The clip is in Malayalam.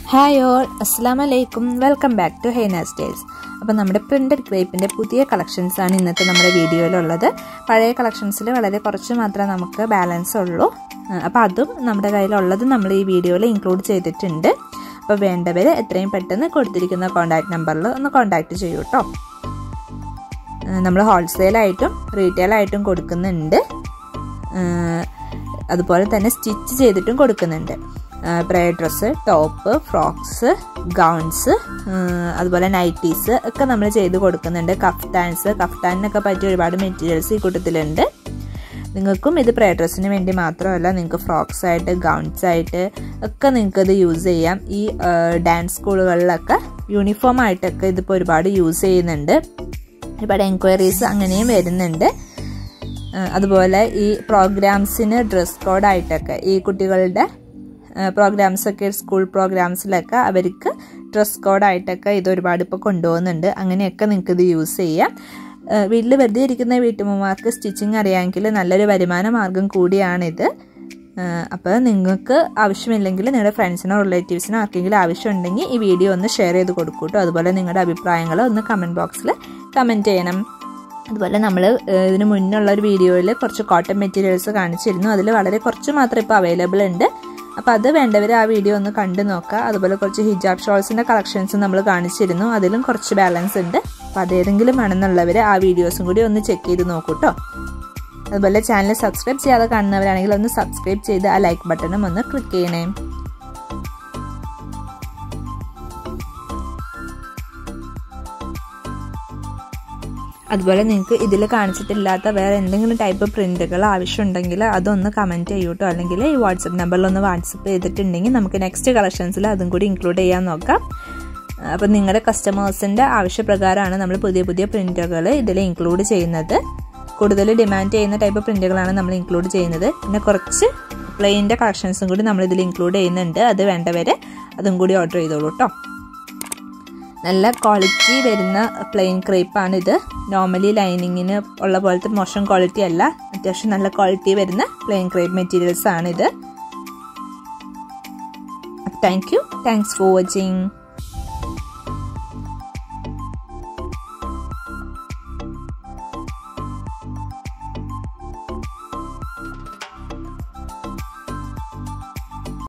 ഹായ് ഓൾ അസ്സാം വലൈക്കും welcome back to Haina styles അപ്പോൾ നമ്മുടെ പ്രിൻറ്റഡ് ക്രേപ്പിൻ്റെ പുതിയ കളക്ഷൻസ് ആണ് ഇന്നത്തെ നമ്മുടെ വീഡിയോയിലുള്ളത് പഴയ കളക്ഷൻസിൽ വളരെ കുറച്ച് മാത്രമേ നമുക്ക് ബാലൻസ് ഉള്ളൂ അപ്പോൾ അതും നമ്മുടെ കയ്യിലുള്ളത് നമ്മൾ ഈ വീഡിയോയിൽ ഇൻക്ലൂഡ് ചെയ്തിട്ടുണ്ട് അപ്പോൾ വേണ്ടവർ എത്രയും പെട്ടെന്ന് കൊടുത്തിരിക്കുന്ന കോൺടാക്ട് നമ്പറിൽ ഒന്ന് കോൺടാക്ട് ചെയ്യൂ കേട്ടോ നമ്മൾ ഹോൾസെയിലായിട്ടും റീറ്റെയിലായിട്ടും കൊടുക്കുന്നുണ്ട് അതുപോലെ തന്നെ സ്റ്റിച്ച് ചെയ്തിട്ടും കൊടുക്കുന്നുണ്ട് പ്രേ ഡ്രസ്സ് ടോപ്പ് ഫ്രോക്സ് ഗൗൺസ് അതുപോലെ നൈറ്റീസ് ഒക്കെ നമ്മൾ ചെയ്ത് കൊടുക്കുന്നുണ്ട് കഫ്താൻസ് കഫ്താനിനൊക്കെ പറ്റിയ ഒരുപാട് മെറ്റീരിയൽസ് ഈ കൂട്ടത്തിലുണ്ട് നിങ്ങൾക്കും ഇത് പ്രേ ഡ്രസ്സിന് വേണ്ടി മാത്രമല്ല നിങ്ങൾക്ക് ഫ്രോക്സ് ആയിട്ട് ഗൗൺസ് ആയിട്ട് ഒക്കെ നിങ്ങൾക്ക് ഇത് യൂസ് ചെയ്യാം ഈ ഡാൻസ് സ്കൂളുകളിലൊക്കെ യൂണിഫോം ആയിട്ടൊക്കെ ഇതിപ്പോൾ ഒരുപാട് യൂസ് ചെയ്യുന്നുണ്ട് ഒരുപാട് എൻക്വയറീസ് അങ്ങനെയും വരുന്നുണ്ട് അതുപോലെ ഈ പ്രോഗ്രാംസിന് ഡ്രസ് കോഡായിട്ടൊക്കെ ഈ കുട്ടികളുടെ പ്രോഗ്രാംസൊക്കെ സ്കൂൾ പ്രോഗ്രാംസിലൊക്കെ അവർക്ക് ഡ്രസ് കോഡായിട്ടൊക്കെ ഇത് ഒരുപാട് ഇപ്പോൾ കൊണ്ടുപോകുന്നുണ്ട് അങ്ങനെയൊക്കെ നിങ്ങൾക്ക് ഇത് യൂസ് ചെയ്യാം വീട്ടിൽ വെറുതെ ഇരിക്കുന്ന വീട്ടമ്മമാർക്ക് സ്റ്റിച്ചിങ് അറിയാമെങ്കിൽ നല്ലൊരു വരുമാന മാർഗം കൂടിയാണിത് അപ്പോൾ നിങ്ങൾക്ക് ആവശ്യമില്ലെങ്കിൽ നിങ്ങളുടെ ഫ്രണ്ട്സിനോ റിലേറ്റീവ്സിനോ ആർക്കെങ്കിലും ആവശ്യമുണ്ടെങ്കിൽ ഈ വീഡിയോ ഒന്ന് ഷെയർ ചെയ്ത് കൊടുക്കൂട്ടോ അതുപോലെ നിങ്ങളുടെ അഭിപ്രായങ്ങൾ ഒന്ന് കമൻറ്റ് ബോക്സിൽ കമൻറ്റ് ചെയ്യണം അതുപോലെ നമ്മൾ ഇതിന് മുന്നുള്ള ഒരു വീഡിയോയിൽ കുറച്ച് കോട്ടൺ മെറ്റീരിയൽസ് കാണിച്ചിരുന്നു അതിൽ വളരെ കുറച്ച് മാത്രം ഇപ്പോൾ അവൈലബിൾ ഉണ്ട് അപ്പോൾ അത് വേണ്ടവർ ആ വീഡിയോ ഒന്ന് കണ്ടു നോക്കുക അതുപോലെ കുറച്ച് ഹിജാബ് ഷോൾസിൻ്റെ കളക്ഷൻസ് നമ്മൾ കാണിച്ചിരുന്നു അതിലും കുറച്ച് ബാലൻസ് ഉണ്ട് അപ്പോൾ അതേതെങ്കിലും വേണമെന്നുള്ളവർ ആ വീഡിയോസും കൂടി ഒന്ന് ചെക്ക് ചെയ്ത് നോക്കൂ കേട്ടോ അതുപോലെ ചാനൽ സബ്സ്ക്രൈബ് ചെയ്യാതെ കാണുന്നവരാണെങ്കിൽ ഒന്ന് സബ്സ്ക്രൈബ് ചെയ്ത് ആ ലൈക്ക് ബട്ടണും ഒന്ന് ക്ലിക്ക് ചെയ്യണേ അതുപോലെ നിങ്ങൾക്ക് ഇതിൽ കാണിച്ചിട്ടില്ലാത്ത വേറെ എന്തെങ്കിലും ടൈപ്പ് പ്രിന്റുകൾ ആവശ്യമുണ്ടെങ്കിൽ അതൊന്ന് കമൻറ്റ് ചെയ്യൂട്ടോ അല്ലെങ്കിൽ ഈ വാട്സപ്പ് നമ്പറിലൊന്ന് വാട്സപ്പ് ചെയ്തിട്ടുണ്ടെങ്കിൽ നമുക്ക് നെക്സ്റ്റ് കളക്ഷൻസിൽ അതും കൂടി ഇൻക്ലൂഡ് ചെയ്യാൻ നോക്കാം അപ്പം നിങ്ങളുടെ കസ്റ്റമേഴ്സിൻ്റെ ആവശ്യപ്രകാരമാണ് നമ്മൾ പുതിയ പുതിയ പ്രിന്റുകൾ ഇതിൽ ഇൻക്ലൂഡ് ചെയ്യുന്നത് കൂടുതൽ ഡിമാൻഡ് ചെയ്യുന്ന ടൈപ്പ് പ്രിന്റുകളാണ് നമ്മൾ ഇൻക്ലൂഡ് ചെയ്യുന്നത് പിന്നെ കുറച്ച് പ്ലെയിൻ്റെ കളക്ഷൻസും കൂടി നമ്മൾ ഇതിൽ ഇൻക്ലൂഡ് ചെയ്യുന്നുണ്ട് അത് വേണ്ടവരെ അതും കൂടി ഓർഡർ ചെയ്തോളൂ കേട്ടോ നല്ല ക്വാളിറ്റി വരുന്ന പ്ലെയിൻ ക്രേപ്പാണിത് നോർമലി ലൈനിങ്ങിന് ഉള്ള പോലത്തെ മോശം ക്വാളിറ്റി അല്ല അത്യാവശ്യം നല്ല ക്വാളിറ്റി വരുന്ന പ്ലെയിൻ ക്രേപ്പ് മെറ്റീരിയൽസ് ആണിത് thank you thanks for watching